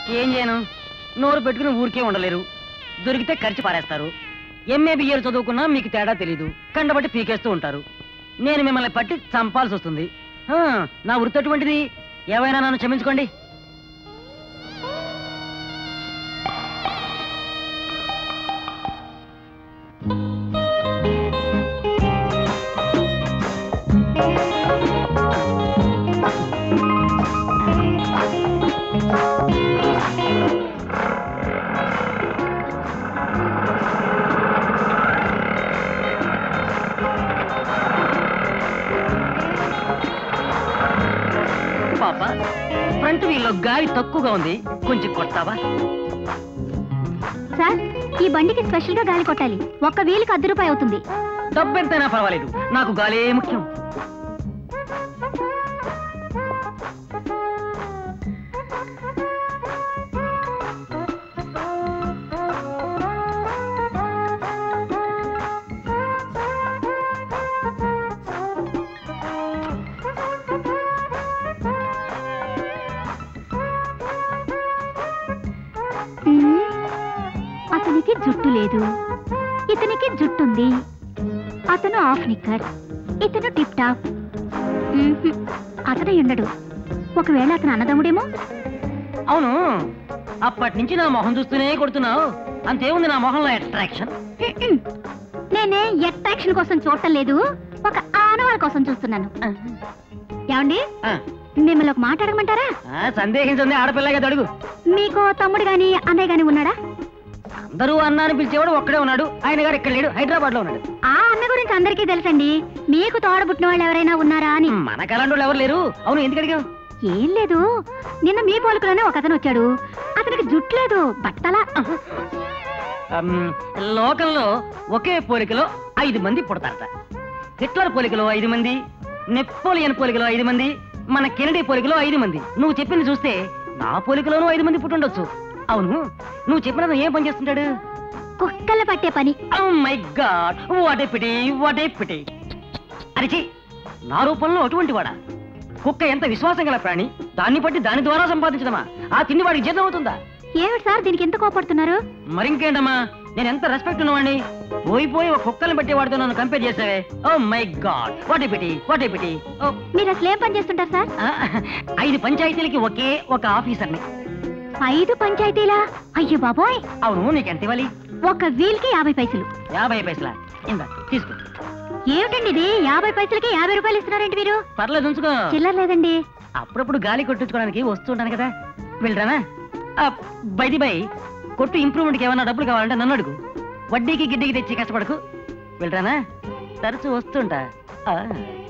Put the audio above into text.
ఏం చేయను నోరు పెట్టుకుని ఊరికే ఉండలేరు దొరికితే ఖర్చు పారేస్తారు ఎంఏ బిఏలు చదువుకున్నా మీకు తేడా తెలీదు కండబట్టి పీకేస్తూ ఉంటారు నేను మిమ్మల్ని పట్టి చంపాల్సి వస్తుంది ఆ, నా వృత్తి అటువంటిది ఏవైనా నన్ను క్షమించుకోండి పాప ఫ్రంట్ వీల్లో గాలి తక్కువగా ఉంది కొంచెం కొట్టావా సార్ ఈ బండికి స్పెషల్ గా గాలి కొట్టాలి ఒక్క వీలుకి అర్ధ రూపాయి అవుతుంది డబ్బు ఎంతైనా పర్వాలేదు నాకు గాలే ముఖ్యం మ్మ్. అతనికి జుట్టు లేదు ఇతనికి జుట్టుంది అతను ఆఫ్ నిక్కర్ ఇతను టిప్ టాప్ మ్మ్హ్. అతను ఉండడు ఒకవేళ అతను అన్నదమ్ముడేమో అవును అప్పటి నుంచి నా మొహం చూస్తూనే కొడుతున్నావు అంతేముంది నా మొహంలో అట్రాక్షన్ మ్మ్. నేనే అట్రాక్షన్ కోసం చూడటం లేదు ఒక ఆనవాళ్ళ కోసం చూస్తున్నాను ఏమండి మిమ్మల్ని ఒక మాట అడగమంటారా సందేహించింది ఆడపిల్లగా అడుగు మీకు తమ్ముడు గాని అన్నయ్య గాని ఉన్నాడా అందరూ అన్న అని పిలిచేవాడు ఒక్కడే ఉన్నాడు ఆయన గారు ఇక్కడ లేడు హైదరాబాద్ లో ఉన్నాడు ఆ అన్న గురించి అందరికీ తెలుసండి మీకు తోడబుట్టిన వాళ్ళు ఎవరైనా ఉన్నారా అని మనకు అలాంటి వాళ్ళు ఎవరు లేరు అవును ఎందుకు అడిగావు ఏం లేదు నిన్న మీ పోలికలోనే ఒక అతను వచ్చాడు అతనికి జుట్టు లేదు బట్టల అమ్, లోకంలో ఒకే పోలికలో ఐదు మంది పుడతారట హిట్లర్ పోలికలో ఐదు మంది నెపోలియన్ పోలికలో ఐదు మంది మన కెనడీ పోలికలో ఐదు మంది నువ్వు చెప్పింది చూస్తే నా పోలికలోనూ ఐదు మంది పుట్టుండొచ్చు అవును నువ్వు చెప్పినది ఏం పని చేస్తుంటాడు కుక్కల పట్టే పని oh my god what a pity what a pity అరిచి నా రూపంలో అటువంటి వాడా కుక్క ఎంత విశ్వాసం గల ప్రాణి దాన్ని బట్టి దాని ద్వారా సంపాదించడమా ఆ తిండి వాడికి జీతం అవుతుందా ఏమిటి సార్ దీనికి ఎంత కోపడుతున్నారు మరింకేంటమ్మా నేను ఎంత రెస్పెక్ట్ ఉన్నవాడిని పోయి పోయి ఒక కుక్కల్ని బట్టి వాడితో నన్ను కంపేర్ చేసావే oh my god what a pity what a pity ఓ మీరు అసలు ఏం పని చేస్తుంటారు సార్ ఆ, ఐదు పంచాయతీలకి ఒకే ఒక ఆఫీసర్ని ఐదు పంచాయతీలా అయ్యో బాబోయ్ అవును నీకు ఎంత ఇవ్వాలి ఒక వీల్ కి యాభై పైసలు యాభై పైసలా ఇందా తీసుకో ఏమిటండి ఇది యాభై పైసలకి యాభై రూపాయలు ఇస్తున్నారేంటి మీరు పర్లేదు ఉంచుకో చిల్లర లేదండి అప్పుడప్పుడు గాలి కొట్టించుకోవడానికి వస్తుంటాను కదా వెళ్ళరానా బైది బై కొట్టు ఇంప్రూవ్మెంట్కి ఏమైనా డబ్బులు కావాలంటే నన్ను అడుగు వడ్డీకి గిడ్డీకి తెచ్చి కష్టపడకు వెళ్ళరానా తరచూ వస్తుంటా ఆ.